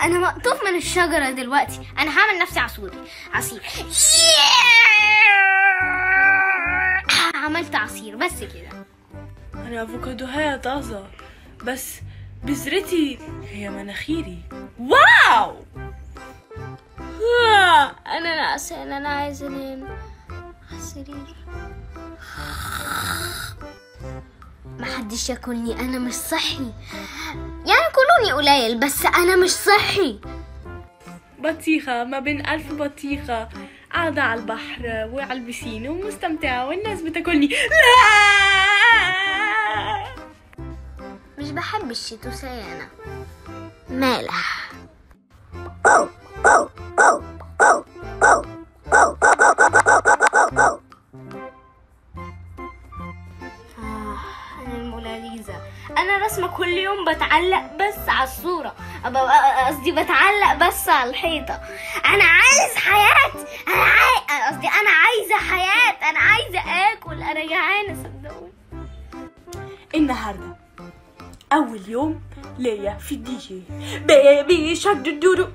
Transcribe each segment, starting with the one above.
انا مقطوف من الشجره دلوقتي انا هعمل نفسي عصفوري عصير عملت عصير بس كده انا افوكادوهاية طازة بس بذرتي هي مناخيري واو آه، انا نعسان انا عايزه انام على السرير محدش ياكلني انا مش صحي يعني كلوني قليل بس انا مش صحي بطيخة ما بين ألف بطيخة قاعدة على البحر وعلى البسين ومستمتعة والناس بتاكلني لا مش بحب الشيتوساي انا مالح آه، أنا الموناليزا أنا رسمة كل يوم بتعلق بس على الصورة أبقى- قصدي بتعلق بس على الحيطة أنا عايز حياة أنا عاي... قصدي أنا عايزة حياة أنا عايزة آكل أنا جعانة صدقوني النهاردة أول يوم ليا في الدي جي بيبي شاك دودو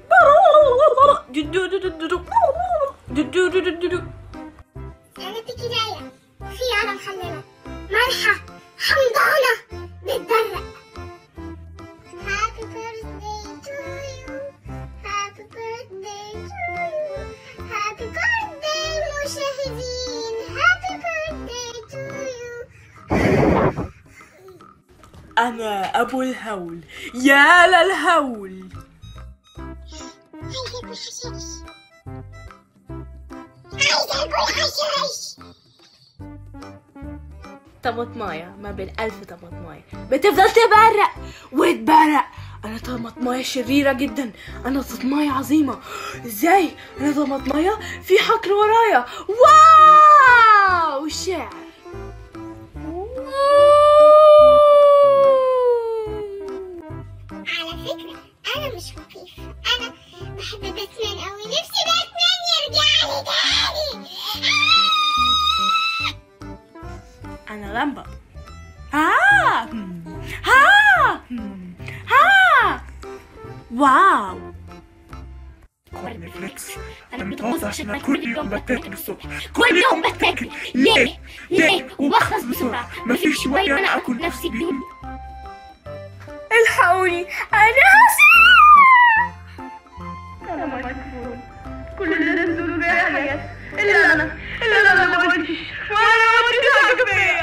دودو أنا بكداية خيارة محللة مالحة حمضانة بتبرق Happy birthday to you Happy birthday to you Happy birthday مشاهدين Happy birthday to you أنا أبو الهول يا للهول عايزة أكل حشائش عايزة أكل حشائش طماطماية ما بين ألف طماطماية بتفضل تبرق وتبرق أنا طماطماية شريرة جدا أنا طماطماية عظيمة إزاي أنا طماطماية في حقل ورايا واو الشعر على فكرة أنا مش مخيف أنا بحب باتمان أوي نفسي باتمان يرجع لي تاني أنا لمبة ها ها ها واو كورن فليكس انا متجوز عشان اكل كل يوم بتاكل الصبح كل يوم بتاكل ليه؟ ليه؟ وبخلص بسرعة مفيش شوية وأنا أنا آكل أكل نفسي بيهم الحقوني أنا هسيح انا مجنون كل الناس دول بيها حاجات الا انا الا انا ما قلتش وانا ما قلتش حاجه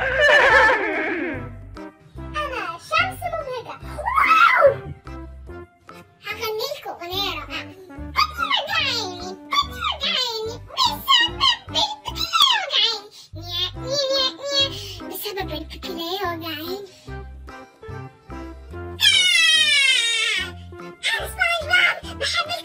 أنا شمس مبهجة واو هغني لكم أغنية رائعة بطني وجعاني بطني وجعاني بسبب البكتيريا وجعاني نيا نيا نيا نيا بسبب البكتيريا وجعاني آه! أنا سبونج بوب بحب